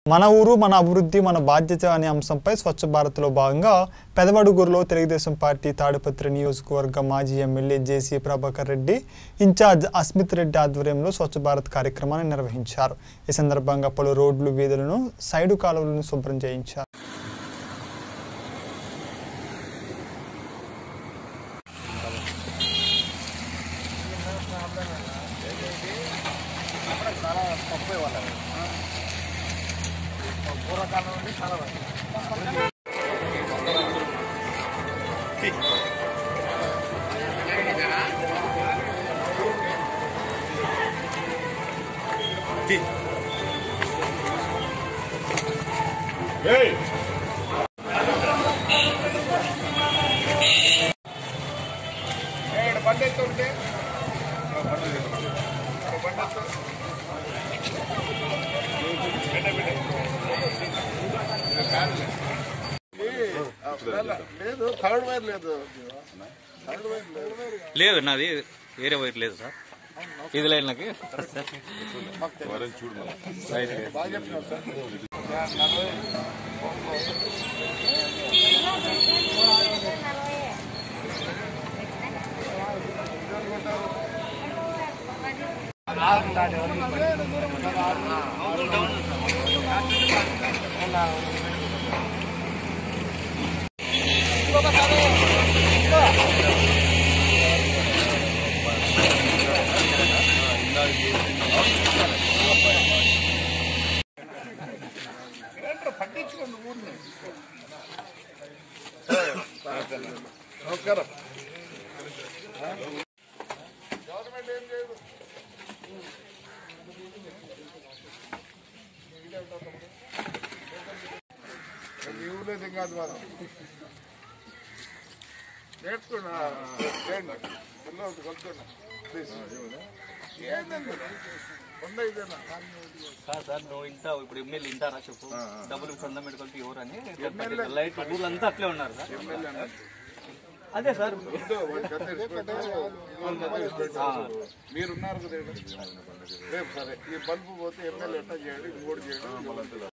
మన ఊరు మన అభివృద్ధి మన బాధ్యత అనే అంశంపై స్వచ్ఛ భారత్లో భాగంగా పెదవడుగురులో తెలుగుదేశం పార్టీ తాడిపత్రి నియోజకవర్గ మాజీ MLA JC Prabhakar Reddy incharge Asmith Reddy ఆధ్వర్యంలో స్వచ్ఛ భారత్ కార్యక్రమాన్ని నిర్వహించారు ఈ సందర్భంగా పలు రోడ్లు వీధులను సైడు కాలువలను శుభ్రం చేయించారు లేదు థర్డ్ వైర్ లేదు థర్డ్ వైర్ లేదు లేదు నాది వేరే వైర్ లేదు సార్ ఇది లైన్ నాకు బాగా చెప్పినావు సార్ పట్టించుకోండి ఊరిని నమస్కారం గవర్నమెంట్ ఏం చేయదు మీ ఊర్లో ఏం కాదు మనం నేర్చుకున్నా చేయండి పిల్లలు కలుతున్నా ప్లీజ్ ఏంటండి వంద ఇదేనా సార్ సార్ నువ్వు ఇంటా ఇప్పుడు ఎమ్మెల్యే ఇంటారా చెప్పు డబ్బులు సొంత మెడికల్ ఎవరు అని లైట్ ఊళ్ళంతా అట్లే ఉన్నారు సార్ అదే సార్ వద్దు, వాడికి అంతా ఇడిచిపెట్టు. వాళ్ళకి అంతా ఇడిచిపెట్టు. మీరున్నారు కదా ఈడ. రేపు సరే ఈ బల్బు పోతే ఎమ్మెల్యే ఎట్లా చేయడు ఇంకోటి చేయడు